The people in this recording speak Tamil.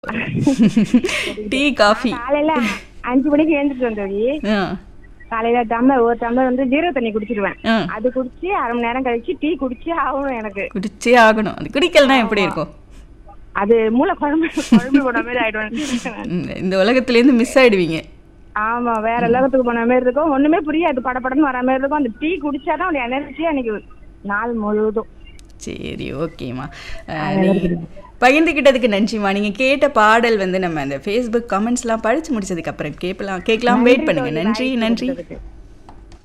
டீ காஃபி காலையில அஞ்சு மணிக்கு எழுந்துட்டு தோழி ஆ காலையில டம்ளர் ஒரு டம்ளர் வந்து ஜீரோ தண்ணி குடிச்சிருவேன் ஆ அது குடிச்சு அரை மணி நேரம் கழிச்சு டீ குடிச்சே ஆகணும் எனக்கு குடிச்சே ஆகணும் அது குடிக்கலனா எப்படி இருக்கும் அது மூளை குழம்பு குழம்பு போன மாதிரி ஆயிடும் இந்த- இந்த உலகத்துலேருந்து மிஸ் ஆயிடுவீங்க ஆமா வேற உலகத்துக்கு போன மாதிரி இருக்கும் ஒண்ணுமே புரியாது படபடன்னு வர மாதிரி இருக்கும் அந்த டீ குடிச்சாதான் அந்த எனர்ஜி அன்னைக்கு நாள் முழுவதும் சரி ஓகேம்மா அஹ், நீங்க பகிர்ந்துக்கிட்டதுக்கு நன்றிம்மா நீங்கள் கேட்ட பாடல் வந்து நம்ம அந்த ஃபேஸ்புக் கமெண்ட்ஸ்லாம் படித்து முடிச்சதுக்கு அப்புறம் கேட்கலாம் கேட்கலாம் வெயிட் பண்ணுங்க நன்றி நன்றி கொடுத்ததுக்கு.